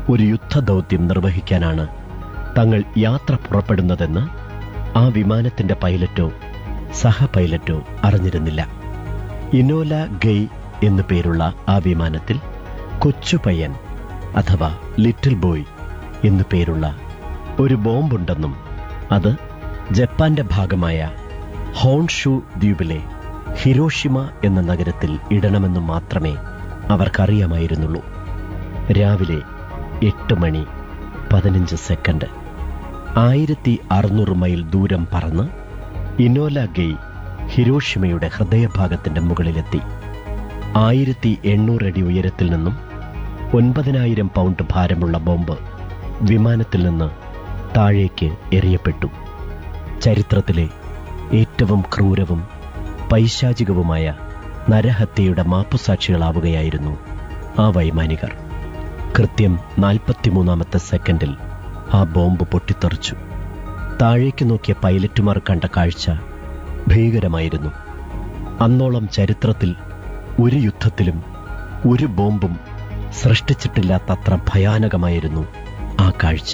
ഒരു യുദ്ധദൗത്യം നിർവഹിക്കാനാണ് തങ്ങൾ യാത്ര പുറപ്പെടുന്നതെന്ന് ആ വിമാനത്തിന്റെ പൈലറ്റോ സഹ പൈലറ്റോ അറിഞ്ഞിരുന്നില്ല ഇനോല ഗെയ് എന്നു പേരുള്ള ആ വിമാനത്തിൽ കൊച്ചു പയ്യൻ അഥവാ ലിറ്റിൽ ബോയ് എന്നു പേരുള്ള ഒരു ബോംബുണ്ടെന്നും അത് ജപ്പാന്റെ ഭാഗമായ ഹോൺഷു ദ്വീപിലെ ഹിരോഷിമ എന്ന നഗരത്തിൽ ഇടണമെന്നും മാത്രമേ അവർക്കറിയാമായിരുന്നുള്ളൂ രാവിലെ എട്ട് മണി പതിനഞ്ച് സെക്കൻഡ് ആയിരത്തി അറുന്നൂറ് മൈൽ ദൂരം പറന്ന് ഇനോല ഗെയ് ഹിരോഷിമയുടെ ഹൃദയഭാഗത്തിന്റെ മുകളിലെത്തി ആയിരത്തി എണ്ണൂറ് അടി ഉയരത്തിൽ നിന്നും ഒൻപതിനായിരം പൗണ്ട് ഭാരമുള്ള ബോംബ് വിമാനത്തിൽ നിന്ന് താഴേക്ക് എറിയപ്പെട്ടു ചരിത്രത്തിലെ ഏറ്റവും ക്രൂരവും പൈശാചികവുമായ നരഹത്യയുടെ മാപ്പുസാക്ഷികളാവുകയായിരുന്നു ആ വൈമാനികർ കൃത്യം നാൽപ്പത്തിമൂന്നാമത്തെ സെക്കൻഡിൽ ആ ബോംബ് പൊട്ടിത്തെറിച്ചു താഴേക്ക് നോക്കിയ പൈലറ്റുമാർ കണ്ട കാഴ്ച ഭീകരമായിരുന്നു അന്നോളം ചരിത്രത്തിൽ ഒരു യുദ്ധത്തിലും ഒരു ബോംബും സൃഷ്ടിച്ചിട്ടില്ലാത്തത്ര ഭയാനകമായിരുന്നു ആ കാഴ്ച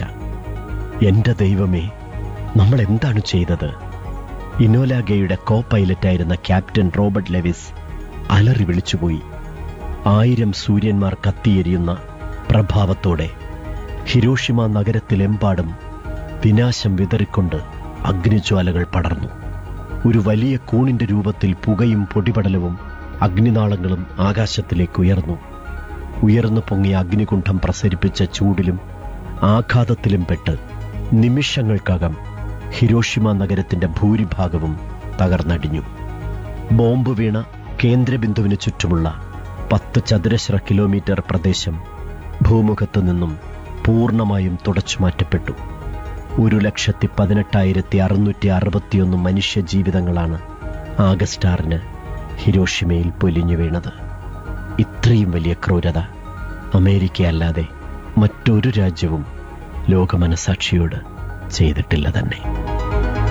എന്റെ ദൈവമേ നമ്മൾ എന്താണ് ചെയ്തത് ഇനോലാഗയുടെ കോ പൈലറ്റായിരുന്ന ക്യാപ്റ്റൻ റോബർട്ട് ലെവിസ് അലറി വിളിച്ചുപോയി ആയിരം സൂര്യന്മാർ കത്തിയെരിയുന്ന പ്രഭാവത്തോടെ ഹിരോഷിമ നഗരത്തിലെമ്പാടും വിനാശം വിതറിക്കൊണ്ട് അഗ്നിജ്വാലകൾ പടർന്നു ഒരു വലിയ കൂണിന്റെ രൂപത്തിൽ പുകയും പൊടിപടലവും അഗ്നിനാളങ്ങളും ആകാശത്തിലേക്ക് ഉയർന്നു ഉയർന്നു പൊങ്ങിയ അഗ്നികുണ്ഠം പ്രസരിപ്പിച്ച ചൂടിലും ആഘാതത്തിലും പെട്ട് നിമിഷങ്ങൾക്കകം ഹിരോഷിമ നഗരത്തിന്റെ ഭൂരിഭാഗവും തകർന്നടിഞ്ഞു ബോംബ് വീണ കേന്ദ്രബിന്ദുവിന് ചുറ്റുമുള്ള പത്ത് ചതുരശ്ര കിലോമീറ്റർ പ്രദേശം ഭൂമുഖത്തു നിന്നും പൂർണ്ണമായും തുടച്ചു മാറ്റപ്പെട്ടു ഒരു ലക്ഷത്തി പതിനെട്ടായിരത്തി അറുന്നൂറ്റി അറുപത്തിയൊന്ന് മനുഷ്യജീവിതങ്ങളാണ് ആഗസ്റ്റ് ആറിന് ഹിരോഷിമയിൽ പൊലിഞ്ഞു വീണത് ഇത്രയും വലിയ ക്രൂരത അമേരിക്കയല്ലാതെ മറ്റൊരു രാജ്യവും ലോകമനസാക്ഷിയോട് ചെയ്തിട്ടില്ല തന്നെ